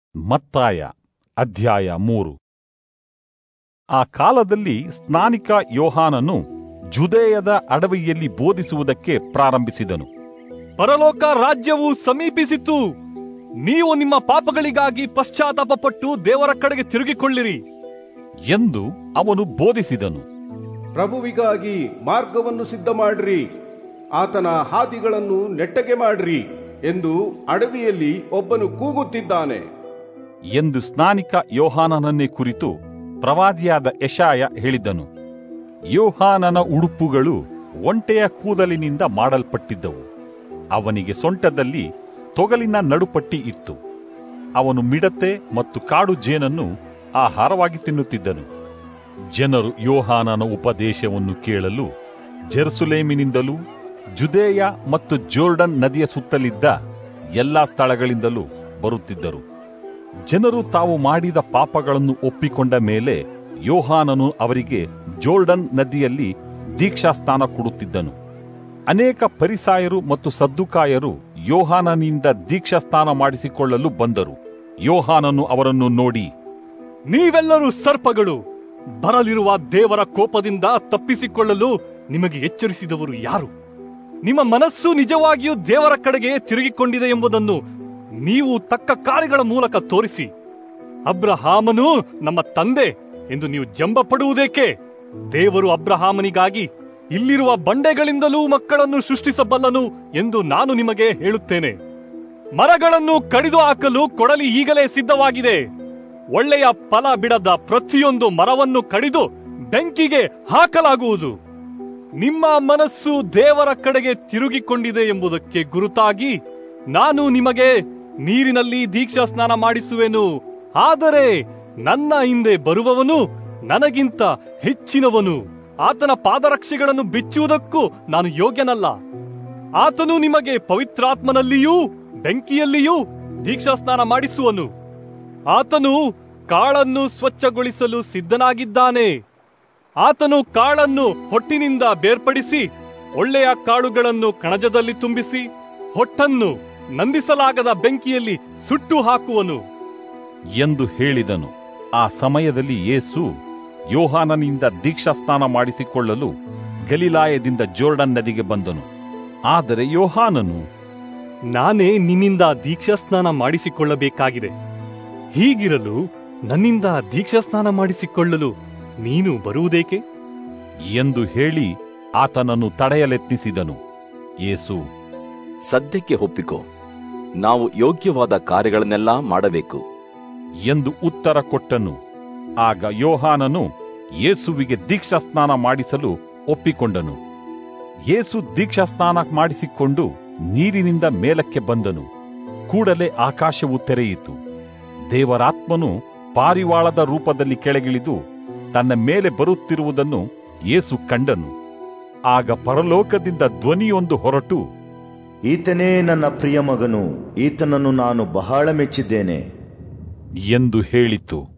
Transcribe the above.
ಮತ್ತಾಯ ಅಧ್ಯಾಯ ಮೂರು ಆ ಕಾಲದಲ್ಲಿ ಸ್ನಾನಿಕ ಯೋಹಾನನು ಜುದೇಯದ ಅಡವಿಯಲ್ಲಿ ಬೋಧಿಸುವುದಕ್ಕೆ ಪ್ರಾರಂಭಿಸಿದನು ಪರಲೋಕ ರಾಜ್ಯವು ಸಮೀಪಿಸಿತು ನೀವು ನಿಮ್ಮ ಪಾಪಗಳಿಗಾಗಿ ಪಶ್ಚಾತ್ತಾಪಪಟ್ಟು ದೇವರ ಕಡೆಗೆ ತಿರುಗಿಕೊಳ್ಳಿರಿ ಎಂದು ಅವನು ಬೋಧಿಸಿದನು ಪ್ರಭುವಿಗಾಗಿ ಮಾರ್ಗವನ್ನು ಸಿದ್ಧ ಮಾಡ್ರಿ ಆತನ ಹಾದಿಗಳನ್ನು ನೆಟ್ಟಗೆ ಮಾಡ್ರಿ ಎಂದು ಅಡವಿಯಲ್ಲಿ ಒಬ್ಬನು ಕೂಗುತ್ತಿದ್ದಾನೆ ಎಂದು ಸ್ನಾನಿಕ ಯೋಹಾನನನ್ನೇ ಕುರಿತು ಪ್ರವಾದಿಯಾದ ಯಶಾಯ ಹೇಳಿದ್ದನು ಯೋಹಾನನ ಉಡುಪುಗಳು ಒಂಟೆಯ ಕೂದಲಿನಿಂದ ಮಾಡಲ್ಪಟ್ಟಿದ್ದವು ಅವನಿಗೆ ಸೊಂಟದಲ್ಲಿ ತೊಗಲಿನ ನಡುಪಟ್ಟಿ ಇತ್ತು ಅವನು ಮಿಡತೆ ಮತ್ತು ಕಾಡು ಜೇನನ್ನು ಆಹಾರವಾಗಿ ತಿನ್ನುತ್ತಿದ್ದನು ಜನರು ಯೋಹಾನನ ಉಪದೇಶವನ್ನು ಕೇಳಲು ಜೆರುಸಲೇಮಿನಿಂದಲೂ ಜುದೇಯ ಮತ್ತು ಜೋರ್ಡನ್ ನದಿಯ ಸುತ್ತಲಿದ್ದ ಎಲ್ಲಾ ಸ್ಥಳಗಳಿಂದಲೂ ಬರುತ್ತಿದ್ದರು ಜನರು ತಾವು ಮಾಡಿದ ಪಾಪಗಳನ್ನು ಒಪ್ಪಿಕೊಂಡ ಮೇಲೆ ಯೋಹಾನನು ಅವರಿಗೆ ಜೋರ್ಡನ್ ನದಿಯಲ್ಲಿ ದೀಕ್ಷಾಸ್ನಾನ ಕೊಡುತ್ತಿದ್ದನು ಅನೇಕ ಪರಿಸಾಯರು ಮತ್ತು ಸದ್ದುಕಾಯರು ಯೋಹಾನನಿಂದ ದೀಕ್ಷಾಸ್ನಾನ ಮಾಡಿಸಿಕೊಳ್ಳಲು ಬಂದರು ಯೋಹಾನನು ಅವರನ್ನು ನೋಡಿ ನೀವೆಲ್ಲರೂ ಸರ್ಪಗಳು ಬರಲಿರುವ ದೇವರ ಕೋಪದಿಂದ ತಪ್ಪಿಸಿಕೊಳ್ಳಲು ನಿಮಗೆ ಎಚ್ಚರಿಸಿದವರು ಯಾರು ನಿಮ್ಮ ಮನಸ್ಸು ನಿಜವಾಗಿಯೂ ದೇವರ ಕಡೆಗೆ ತಿರುಗಿಕೊಂಡಿದೆ ಎಂಬುದನ್ನು ನೀವು ತಕ್ಕ ಕಾರ್ಯಗಳ ಮೂಲಕ ತೋರಿಸಿ ಅಬ್ರಹಾಮನು ನಮ್ಮ ತಂದೆ ಎಂದು ನೀವು ಜಂಬ ಪಡುವುದೇಕೆ ದೇವರು ಅಬ್ರಹಾಮನಿಗಾಗಿ ಇಲ್ಲಿರುವ ಬಂಡೆಗಳಿಂದಲೂ ಮಕ್ಕಳನ್ನು ಸೃಷ್ಟಿಸಬಲ್ಲನು ಎಂದು ನಾನು ನಿಮಗೆ ಹೇಳುತ್ತೇನೆ ಮರಗಳನ್ನು ಕಡಿದು ಹಾಕಲು ಕೊಡಲಿ ಈಗಲೇ ಸಿದ್ಧವಾಗಿದೆ ಒಳ್ಳೆಯ ಫಲ ಬಿಡದ ಪ್ರತಿಯೊಂದು ಮರವನ್ನು ಕಡಿದು ಬೆಂಕಿಗೆ ಹಾಕಲಾಗುವುದು ನಿಮ್ಮ ಮನಸ್ಸು ದೇವರ ಕಡೆಗೆ ತಿರುಗಿಕೊಂಡಿದೆ ಎಂಬುದಕ್ಕೆ ಗುರುತಾಗಿ ನಾನು ನಿಮಗೆ ನೀರಿನಲ್ಲಿ ದೀಕ್ಷಾ ಸ್ನಾನ ಮಾಡಿಸುವೆನು ಆದರೆ ನನ್ನ ಹಿಂದೆ ಬರುವವನು ನನಗಿಂತ ಹೆಚ್ಚಿನವನು ಆತನ ಪಾದರಕ್ಷೆಗಳನ್ನು ಬಿಚ್ಚುವುದಕ್ಕೂ ನಾನು ಯೋಗ್ಯನಲ್ಲ ಆತನು ನಿಮಗೆ ಪವಿತ್ರಾತ್ಮನಲ್ಲಿಯೂ ಬೆಂಕಿಯಲ್ಲಿಯೂ ದೀಕ್ಷಾ ಸ್ನಾನ ಮಾಡಿಸುವನು ಆತನು ಕಾಳನ್ನು ಸ್ವಚ್ಛಗೊಳಿಸಲು ಸಿದ್ಧನಾಗಿದ್ದಾನೆ ಆತನು ಕಾಳನ್ನು ಹೊಟ್ಟಿನಿಂದ ಬೇರ್ಪಡಿಸಿ ಒಳ್ಳೆಯ ಕಾಳುಗಳನ್ನು ಕಣಜದಲ್ಲಿ ತುಂಬಿಸಿ ಹೊಟ್ಟನ್ನು ನಂದಿಸಲಾಗದ ಬೆಂಕಿಯಲ್ಲಿ ಸುಟ್ಟು ಹಾಕುವನು ಎಂದು ಹೇಳಿದನು ಆ ಸಮಯದಲ್ಲಿ ಯೇಸು ಯೋಹಾನನಿಂದ ದೀಕ್ಷಾಸ್ನಾನ ಮಾಡಿಸಿಕೊಳ್ಳಲು ಗಲಿಲಾಯದಿಂದ ಜೋರ್ಡನ್ ನದಿಗೆ ಬಂದನು ಆದರೆ ಯೋಹಾನನು ನಾನೇ ನಿನ್ನಿಂದ ದೀಕ್ಷಾಸ್ನಾನ ಮಾಡಿಸಿಕೊಳ್ಳಬೇಕಾಗಿದೆ ಹೀಗಿರಲು ನನ್ನಿಂದ ದೀಕ್ಷಾಸ್ನಾನ ಮಾಡಿಸಿಕೊಳ್ಳಲು ನೀನು ಬರುವುದೇಕೆ ಎಂದು ಹೇಳಿ ಆತನನ್ನು ತಡೆಯಲೆತ್ನಿಸಿದನು ಯೇಸು ಸದ್ಯಕ್ಕೆ ಒಪ್ಪಿಕೋ ನಾವು ಯೋಗ್ಯವಾದ ಕಾರ್ಯಗಳನ್ನೆಲ್ಲ ಮಾಡಬೇಕು ಎಂದು ಉತ್ತರ ಕೊಟ್ಟನು ಆಗ ಯೋಹಾನನು ಯೇಸುವಿಗೆ ದೀಕ್ಷಾಸ್ನಾನ ಮಾಡಿಸಲು ಒಪ್ಪಿಕೊಂಡನು ಯೇಸು ದೀಕ್ಷಾಸ್ನಾನ ಮಾಡಿಸಿಕೊಂಡು ನೀರಿನಿಂದ ಮೇಲಕ್ಕೆ ಬಂದನು ಕೂಡಲೇ ಆಕಾಶವು ತೆರೆಯಿತು ದೇವರಾತ್ಮನು ಪಾರಿವಾಳದ ರೂಪದಲ್ಲಿ ಕೆಳಗಿಳಿದು ತನ್ನ ಮೇಲೆ ಬರುತ್ತಿರುವುದನ್ನು ಯೇಸು ಕಂಡನು ಆಗ ಪರಲೋಕದಿಂದ ಧ್ವನಿಯೊಂದು ಹೊರಟು ಈತನೇ ನನ್ನ ಪ್ರಿಯ ಮಗನು ಈತನನ್ನು ನಾನು ಬಹಳ ಮೆಚ್ಚಿದ್ದೇನೆ ಎಂದು ಹೇಳಿತು